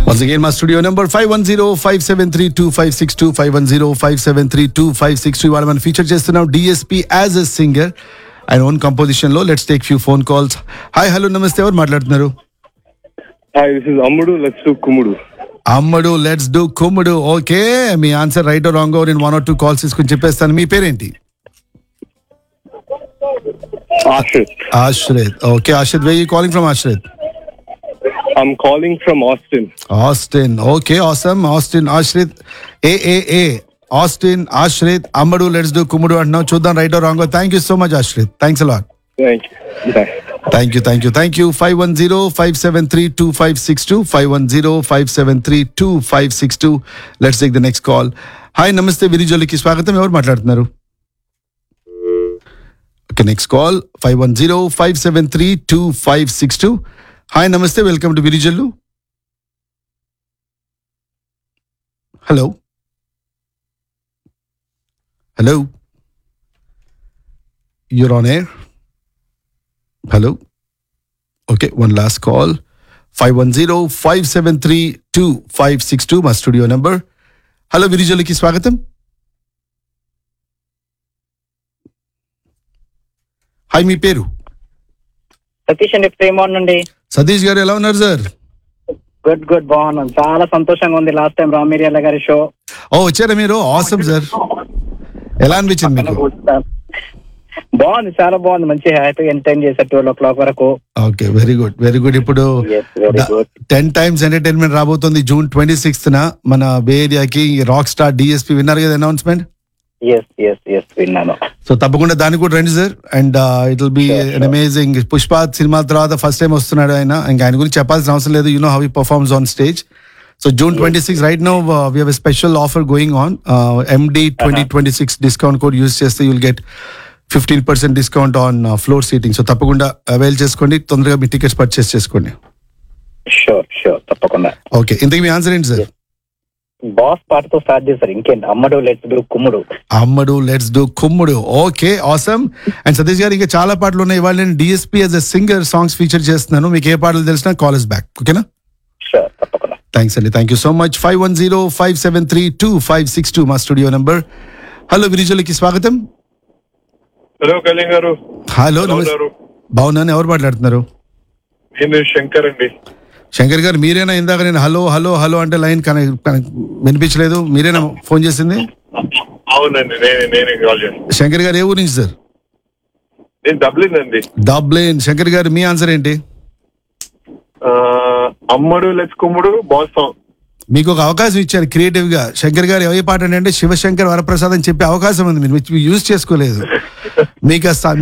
Once again, my studio number 510-573-2562, 510-573-2562. ఇవాళ మనం feature చేస్తున్నాం డిఎస్పీ యాజ్ ఎ సింగర్ ఆయన ఓన్ కంపోజిషన్ లో let's take few phone calls hi hello namaste ఎవరు మాట్లాడుతున్నారు హాయ్ దిస్ ఇస్ అమ్ముడు లెట్స్ డు కుమ్ముడు అమ్మడు లెట్స్ డూ కుమ్ముడు ఓకే మీ ఆన్సర్ రైట్ రాంగ్ నేను వన్ ఆర్ టూ కాల్స్ తీసుకుని చెప్పేస్తాను మీ పేరేంటి Ashrith Ashrith okay Ashrith where calling from Ashrith I'm calling from Austin Austin okay awesome Austin Ashrith ఏ ఏ ఏ ఆస్టిన్ ఆశ్రిత్ అమ్మడు లెట్స్ డూ కుమ్ముడు అంటున్నావు చూద్దాం right wrong thank you so much Ashrith thanks a lot thank you bye thank you thank you thank you five one zero five seven three two five six two five one zero five seven three two five six two let's take the next call hi namaste విరిజోలికి స్వాగతం ఎవరు మాట్లాడుతున్నారు okay next call five one zero five seven three two five six two hi namaste welcome to Virijallu hello hello you're on air hello okay one last call five one zero five seven three two five six two మా studio number hello విరిజోలికి స్వాగతం hi మీ పేరు సతీష్ అండి ప్రేమ నుండి సతీష్ గారు ఎలా ఉన్నారు sir good good బాగున్నాను చాలా సంతోషంగా ఉంది లాస్ట్ టైం రామిరియల్ల గారి షో ఓ వచ్చారా మీరు ఆసమ్ సార్ ఎలా అనిపించింది మీకు బాగుంది చాలా బాగుంది మంచి హ్యాపీగా ఎంటర్టైన్ చేశారు ట్వెల్వ్ ఓ క్లాక్ వరకు okay very good very good ఇప్పుడు very good ten times entertainment రాబోతుంది జూన్ ట్వంటీ సిక్స్త్ న మన బే ఏరియాకి రాక్ స్టార్ డిఎస్పీ విన్నారు కదా అనౌన్స్మెంట్ ఎస్ ఎస్ ఎస్ విన్నాను సో తప్పకుండా దానికి కూడా రండి sir and it will be Sure, and sure. Amazing Pushpa సినిమా తర్వాత ఫస్ట్ టైం వస్తున్నాడు ఆయన ఇంకా ఆయన గురించి చెప్పాల్సిన అవసరం లేదు you know how he performs on stage so June twenty six right now we have special offer going on MD twenty twenty six discount code use చేస్తే you'll get fifteen percent discount on floor seating so తప్పకుండా avail చేసుకోండి తొందరగా మీ tickets purchase చేసుకోండి sure sure తప్పకుండా okay ఇంతకు మీ answer ఏంటి సార్ బాస్ పాటతో స్టార్ట్ చేశారు ఇంకేంటి అమ్మడు లెట్స్ డు కుమ్ముడు అమ్మడు లెట్స్ డూ కుమ్ముడు okay awesome and Satish garu ఇంకా చాలా పాటలు ఉన్నాయి ఇవాళ నేను DSP as a singer songs feature చేస్తున్నాను మీకు ఏ పాటలు తెలిసినా కాలేజ్ బ్యాక్ ఓకేనా షూర్ తప్పకుండా థ్యాంక్స్ అండి thank you so much five one zero five seven three two five six two మా స్టూడియో నంబర్ హలో విరిజులకి స్వాగతం హలో కళ్యాణ్ గారు హలో ఎలా నమస్తే ఉన్నారు? బాగున్నాను ఎవరు మాట్లాడుతున్నారు నేను శంకర్ అండి శంకర్ గారు మీరేనా ఇందాక నేను హలో హలో హలో అంటే లైన్ కనెక్ట్ కనెక్ట్ వినిపించలేదు మీరేనా ఫోన్ చేసింది అవునండి నేనే నేనే కాల్ చేస్తాను శంకర్ గారు ఏ ఊరి నుంచి సార్ నేను డబ్లిన్ అండి డబ్లిన్ శంకర్ గారు మీ ఆన్సర్ ఏంటి ఆ, అమ్ముడు లెట్స్ కుమ్ముడు బాస్ సాంగ్ మీకు ఒక అవకాశం ఇచ్చారు క్రియేటివ్ గా శంకర్ గారు ఏ పాట అంటే శివశంకర్ వరప్రసాద్ అని చెప్పే అవకాశం ఉంది మీరు యూజ్ చేసుకోలేదు మీకు ఆ స-